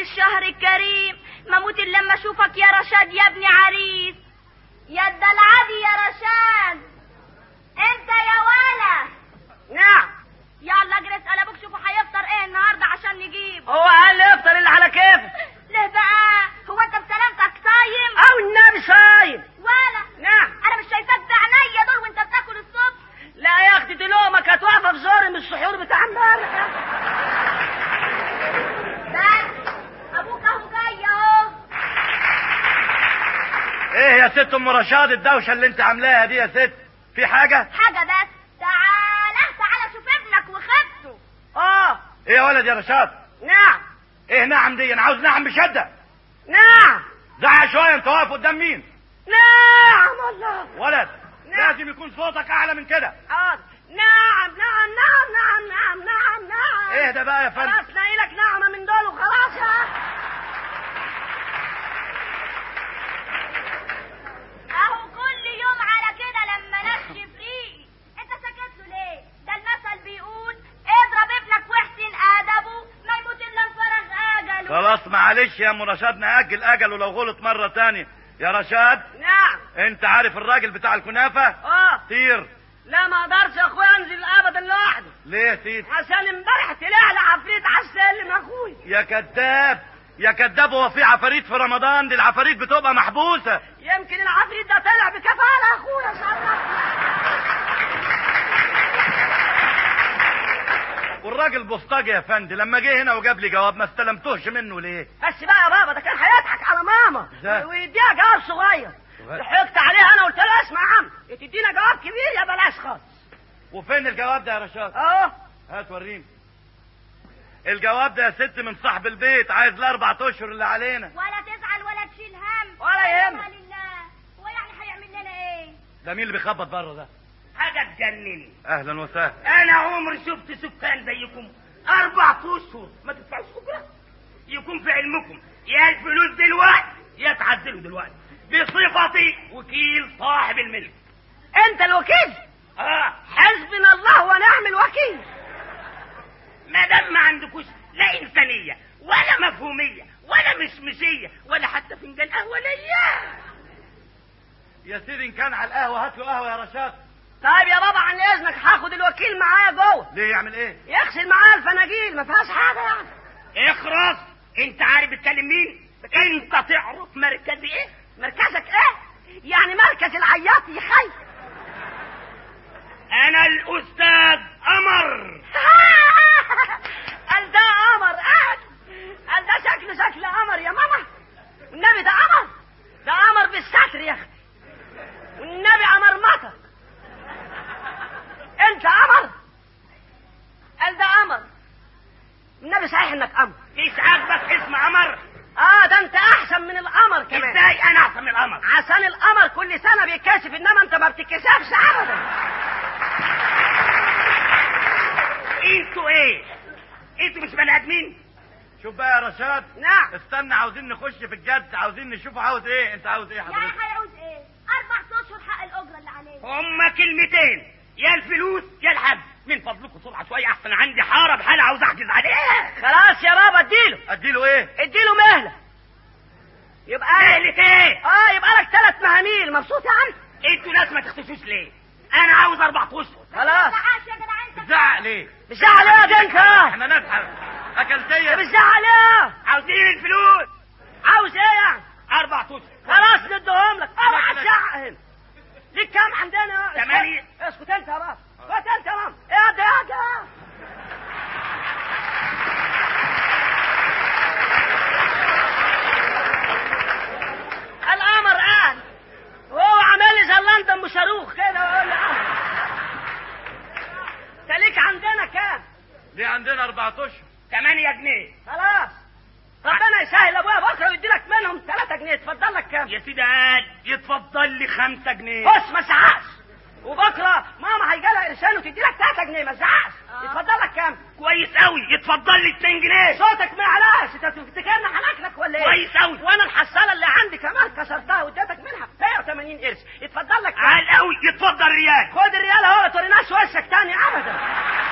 الشهر الكريم ما موت الا لما اشوفك يا رشاد يا ابني عريس يا الدلعدي يا رشاد انت يا ولا نعم يلا اجري اسال ابوك شوفوا هيفطر ايه النهارده عشان نجيب هو قال لي افطر اللي على كيفك ليه بقى هو انت بسلامتك صايم او النبي صايم ولا نعم انا مش شايفاك بعينيا دول وانت بتاكل الصبح لا يا اختي دي لقمه كانت واقفه في زوري من السحور بتاع امبارح بس ابوك اهو جاي اهو ايه يا ست ام رشاد الدوشه اللي انت عاملاها دي يا ست في حاجه حاجه بس تعالى تعالى شوف ابنك وخدته اه ايه يا ولد يا رشاد نعم ايه نعم دي انا عاوز نعم بشده نعم زعق شويه انت واقف قدام مين نعم الله ولد نعم. لازم يكون صوتك اعلى من كده حاضر نعم نعم نعم نعم نعم نعم نعم ايه ده بقى يا فندم خلاص لاقي لك نعمه من دول وخلاص يا اهو كل يوم على كده لما نشف ريقي انت سكت له ليه ده المثل بيقول اضرب ابنك واحسن ادبه ما يموت الا انفرغ اجله خلاص معلش يا ام رشاد ناجل اجله لو غلط مره تانية يا رشاد نعم انت عارف الراجل بتاع الكنافه اه طير لا ما اقدرش يا اخويا انزل ابدا لوحدي ليه طير عشان امبارح طلع لي عفريت على السلم يا اخويا يا كذاب يا كذاب هو في عفاريت في رمضان دي العفاريت بتبقى محبوسه يمكن العفريت ده طلع بكفاله يا اخويا ان شاء الله والراجل بوسطجي يا فندي لما جه هنا وجاب لي جواب ما استلمتوش منه ليه بس بقى يا بابا ده كان هيضحك على ماما ازاي؟ ويديها جواب صغير صغير؟ ضحكت عليها انا قلت له اسمع يا عم يا تدينا جواب كبير يا بلاش خالص وفين الجواب ده يا رشاد اهو هات وريني الجواب ده يا ست من صاحب البيت عايز الاربع اشهر اللي علينا ولا تزعل ولا تشيل هم ولا يهمك. إنما لله هو يعني هيعمل لنا ايه ده مين اللي بيخبط بره ده حاجة تجنني اهلا وسهلا انا عمري شفت سكان زيكم اربع اشهر ما تدفعوش اجره يكون في علمكم يا الفلوس دلوقتي يا تعدلوا دلوقتي بصفتي وكيل صاحب الملك انت الوكيل اه حسبنا الله ونعم الوكيل ما دام ما عندكوش لا انسانيه ولا مفهوميه ولا مشمشيه ولا حتى فنجان قهوه ليا يا سيدي ان كان على القهوه هات له قهوه يا رشاد طيب يا بابا عن اذنك هاخد الوكيل معايا جوه ليه يعمل ايه يغسل معايا الفناجيل ما فيهاش حاجه يعني اخرس انت عارف بتكلم مين انت تعرف مركزي ايه مركزك ايه يعني مركز العياط يخي انا الاستاذ قمر قال ده قمر قاعد قال ده شكله شكل قمر يا ماما والنبي ده قمر ده قمر بالستر يا اختي والنبي قمر مطر انت قمر قال ده قمر النبي صحيح انك قمر مش عاجبك اسم قمر اه ده انت احسن من القمر كمان ازاي انا احسن من القمر عشان القمر كل سنه بيتكشف انما انت ما بتتكشفش ابدا انتوا ايه انتوا مش بني ادمين شوف بقى يا رشاد نعم استنى عاوزين نخش في الجد عاوزين نشوف عاوز ايه انت عاوز ايه يعني حضرتك هيعوز ايه اربع اشهر حق الاجره اللي عليه هما كلمتين يا الفلوس يا الحج من فضلكم سرعه شويه احسن عندي حاره بحالة عاوز احجز عليها خلاص يا بابا اديله اديله ايه اديله مهله يبقى مهلة ايه اه يبقى لك ثلاث مهاميل مبسوط يا عم انتوا ناس ما تختشوش ليه انا عاوز اربع اشهر خلاص تعاش يا جدع انت زعق ليه مش زعل ايه يا انت احنا ناس اكلتيه مش زعل ايه عاوزين الفلوس عاوز ايه يعني اربع اشهر خلاص ندهم لك اوعى خلاص. تزعق هنا ليك كام عندنا تمانية. اسكت انت يا بابا اسكت انت يا ماما ايه ده ايه ده القمر قال وهو عامل لي زي لندن بشاروخ كده ويقول لي قمر انت ليك عندنا كام ليه عندنا اربع اشهر 8 جنيه خلاص ربنا يسهل ابويا بكره ويدي لك منهم 3 جنيه اتفضل لك كام يا سيدي قال يتفضل لي 5 جنيه بص ما تزعقش وبكره ماما هيجي لها قرشين وتدي لك 3 جنيه ما تزعقش اتفضل لك كام كويس قوي يتفضل لي 2 جنيه صوتك ما يعلاش انت تفتكرني هناكلك ولا ايه كويس قوي وانا الحصاله اللي عندي كمان كسرتها واديتك منها 180 قرش اتفضل لك كام عال قوي يتفضل ريال خد الريال اهو ما توريناش وشك تاني ابدا